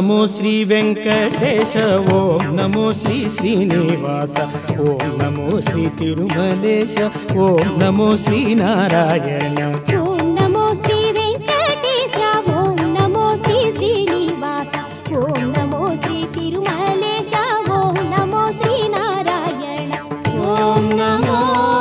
నమో శ్రీ వెంకటేశ ఓం నమో శ్రీ శ్రీనివాస ఓం నమో శ్రీ తిరుమలేశ ఓం నమో శ్రీ నారాయణ ఓం నమో శ్రీ వెంకటేశ ఓం నమో శ్రీ శ్రీనివాస ఓం నమో శ్రీ తిరుమలేశ ఓం నమో శ్రీ నారాయణ ఓం నమో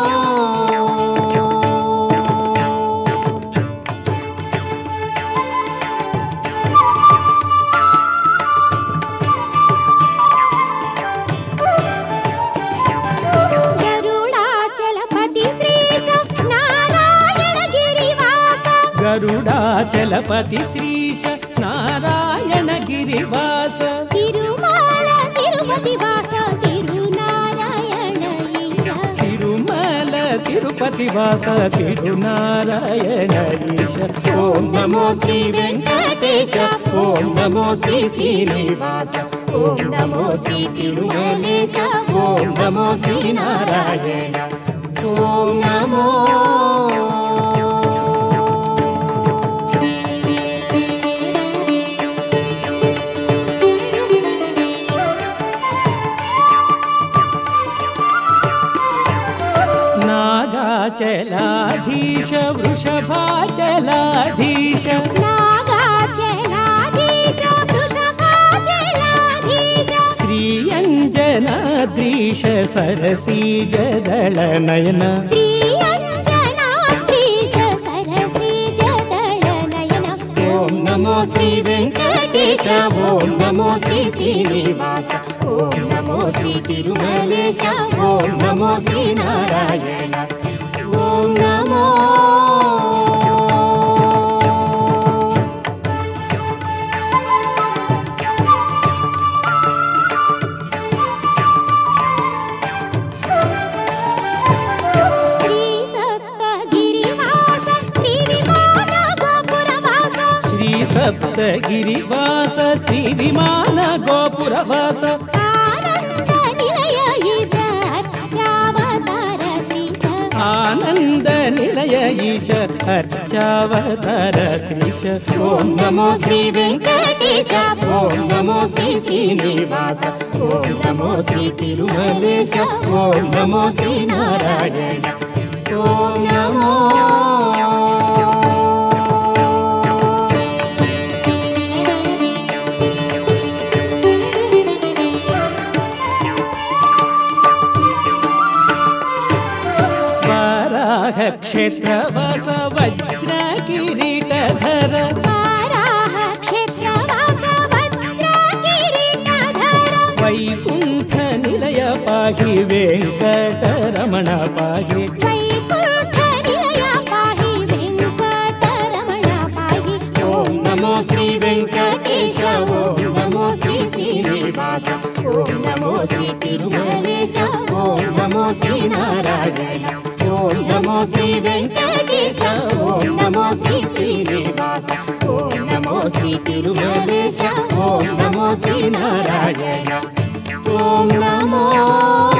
గరుడాచలపతి శ్రీశ నారాయణ గిరివాస గరుడాచలపతి శ్రీశ నారాయణ గిరివాస తిరుమల తిరుపతి వాస తిరునారాయణ ఈశ తిరుమల తిరుపతి వాస తిరునారాయణ ఈశ ఓం నమో శ్రీ వెంకటేశ ఓం నమో శ్రీ శ్రీనివాస ఓం నమో శ్రీ తిరుమలేశ ఓం నమో శ్రీ నారాయణ ఓం నమో నాగాచలాధీశ వృషభాచలాధీశ నాగాచలాధీశ వృషభాచలాధీశ శ్రీయంజనాద్రీశ సరసీజదళ నయన శ్రీ అంజనాద్రీశ సరసిజదళనయన ఓం నమో శ్రీ వెంకటేశ ఓం నమో శ్రీ శ్రీనివాస ఓం నమో శ్రీ తిరుమలేశ ఓం నమో శ్రీ నారాయణ ఓం నమో శ్రీ సప్తగిరివాస శ్రీ విమాన గోపురవాస శ్రీ సప్తగిరివాస శ్రీ విమాన గోపురవాస ఆనంద నిలయ ఈశ అర్చావతార శ్రీశ ఆనంద నిలయ ఈశ అర్చావతార శ్రీశ ఓం నమో శ్రీ వెంకటేశ ఓం నమో శ్రీ శ్రీనివాస ఓం నమో శ్రీ తిరుమలేశ ఓం నమో శ్రీ నారాయణ ఓం నమో వరాహ క్షేత్రవాస వజ్ర కిరీటధర వారాహ క్షేత్రవాస వజ్ర కిరీటధర వైకుంఠ నిలయ పాహి వెంకటరమణ పాహి వైకుంఠ నిలయ పాహి వెంకటరమణ పాహి ఓం నమో శ్రీ వెంకటేశ ఓం నమో శ్రీ శ్రీనివాస ఓం నమో శ్రీ తిరుమలేశ ఓం నమో శ్రీ నారాయణ ఓం నమో శ్రీ వెంకటేశ ఓం నమో శ్రీ శ్రీనివాస ఓం నమో శ్రీ తిరుమలేశ ఓం నమో శ్రీ నారాయణ ఓం నమో